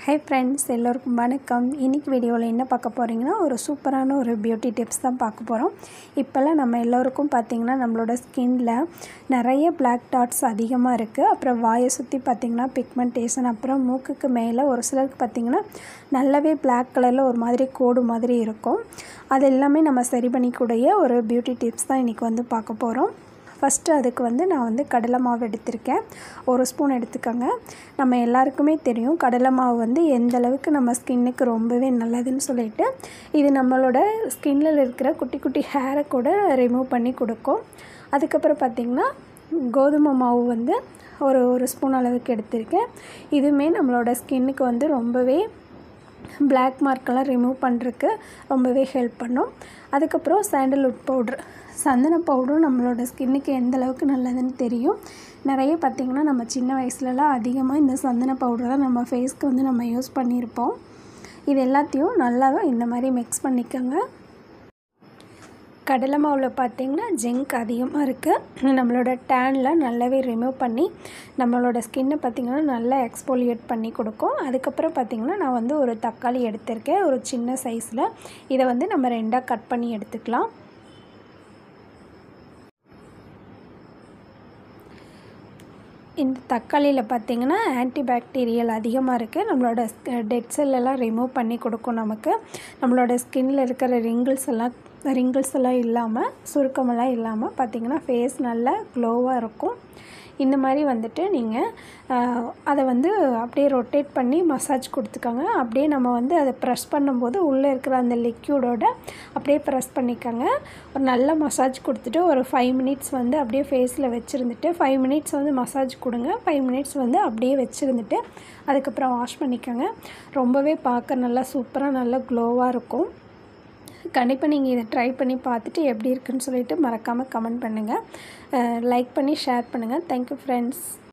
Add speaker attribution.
Speaker 1: hi friends எல்லோருக்கும் வணக்கம் இன்றைக்கி வீடியோவில் என்ன பார்க்க போகிறீங்கன்னா ஒரு சூப்பரான ஒரு பியூட்டி டிப்ஸ் தான் பார்க்க போகிறோம் இப்போல்லாம் நம்ம எல்லோருக்கும் பார்த்திங்கன்னா நம்மளோட ஸ்கின்ல நிறைய பிளாக் டாட்ஸ் அதிகமாக இருக்குது அப்புறம் வாயை சுற்றி பார்த்திங்கன்னா பிக்மெண்டேஷன் அப்புறம் மூக்குக்கு மேலே ஒரு சிலருக்கு பார்த்திங்கன்னா நல்லாவே பிளாக் கலரில் ஒரு மாதிரி கோடு மாதிரி இருக்கும் அது எல்லாமே நம்ம சரி பண்ணிக்கூடிய ஒரு பியூட்டி டிப்ஸ் தான் இன்றைக்கி வந்து பார்க்க போகிறோம் ஃபஸ்ட்டு அதுக்கு வந்து நான் வந்து கடலை மாவு எடுத்திருக்கேன் ஒரு ஸ்பூன் எடுத்துக்கோங்க நம்ம எல்லாருக்குமே தெரியும் கடலை மாவு வந்து எந்த அளவுக்கு நம்ம ஸ்கின்னுக்கு ரொம்பவே நல்லதுன்னு சொல்லிட்டு இது நம்மளோட ஸ்கின்னில் இருக்கிற குட்டி குட்டி ஹேரை கூட ரிமூவ் பண்ணி கொடுக்கும் அதுக்கப்புறம் பார்த்திங்கன்னா கோதுமை மாவு வந்து ஒரு ஒரு ஸ்பூன் அளவுக்கு எடுத்திருக்கேன் இதுவுமே நம்மளோட ஸ்கின்னுக்கு வந்து ரொம்பவே பிளாக் மார்க்கெல்லாம் ரிமூவ் பண்ணுறதுக்கு ரொம்பவே ஹெல்ப் பண்ணும் அதுக்கப்புறம் சாண்டல்வுட் பவுட்ரு சந்தன பவுடரும் நம்மளோட ஸ்கின்னுக்கு எந்த அளவுக்கு நல்லதுன்னு தெரியும் நிறைய பார்த்திங்கன்னா நம்ம சின்ன வயசுலலாம் அதிகமாக இந்த சந்தன பவுடர் தான் நம்ம ஃபேஸ்க்கு வந்து நம்ம யூஸ் பண்ணியிருப்போம் இது எல்லாத்தையும் நல்லா இந்த மாதிரி மிக்ஸ் பண்ணிக்கோங்க கடலை மாவில் பார்த்திங்கன்னா ஜிங்க் அதிகமாக இருக்குது நம்மளோட டேனில் நல்லாவே ரிமூவ் பண்ணி நம்மளோட ஸ்கின்னை பார்த்திங்கன்னா நல்லா எக்ஸ்போலியேட் பண்ணி கொடுக்கும் அதுக்கப்புறம் பார்த்திங்கன்னா நான் வந்து ஒரு தக்காளி எடுத்திருக்கேன் ஒரு சின்ன சைஸில் இதை வந்து நம்ம ரெண்டாக கட் பண்ணி எடுத்துக்கலாம் இந்த தக்காளியில் பார்த்திங்கன்னா ஆன்டிபாக்டீரியல் அதிகமாக இருக்குது நம்மளோட டெட் செல்லெல்லாம் ரிமூவ் பண்ணி கொடுக்கும் நமக்கு நம்மளோட ஸ்கின்னில் இருக்கிற ரிங்கிள்ஸ் எல்லாம் ரிங்கிள்ஸ் எல்லாம் இல்லாமல் சுருக்கமெல்லாம் இல்லாமல் பார்த்திங்கன்னா ஃபேஸ் நல்லா க்ளோவாக இருக்கும் இந்த மாதிரி வந்துட்டு நீங்கள் அதை வந்து அப்படியே ரொட்டேட் பண்ணி மசாஜ் கொடுத்துக்கோங்க அப்படியே நம்ம வந்து அதை ப்ரெஸ் பண்ணும்போது உள்ளே இருக்கிற அந்த லிக்யூடோட அப்படியே ப்ரெஸ் பண்ணிக்கோங்க ஒரு நல்ல மசாஜ் கொடுத்துட்டு ஒரு ஃபைவ் மினிட்ஸ் வந்து அப்படியே ஃபேஸில் வச்சுருந்துட்டு ஃபைவ் மினிட்ஸ் வந்து மசாஜ் கொடுங்க ஃபைவ் மினிட்ஸ் வந்து அப்படியே வச்சுருந்துட்டு அதுக்கப்புறம் வாஷ் பண்ணிக்கோங்க ரொம்பவே பார்க்க நல்லா சூப்பராக நல்லா க்ளோவாக இருக்கும் கண்டிப்பாக நீங்கள் இதை ட்ரை பண்ணி பார்த்துட்டு எப்படி இருக்குன்னு சொல்லிட்டு மறக்காமல் கமெண்ட் பண்ணுங்கள் லைக் பண்ணி ஷேர் பண்ணுங்கள் தேங்க்யூ ஃப்ரெண்ட்ஸ்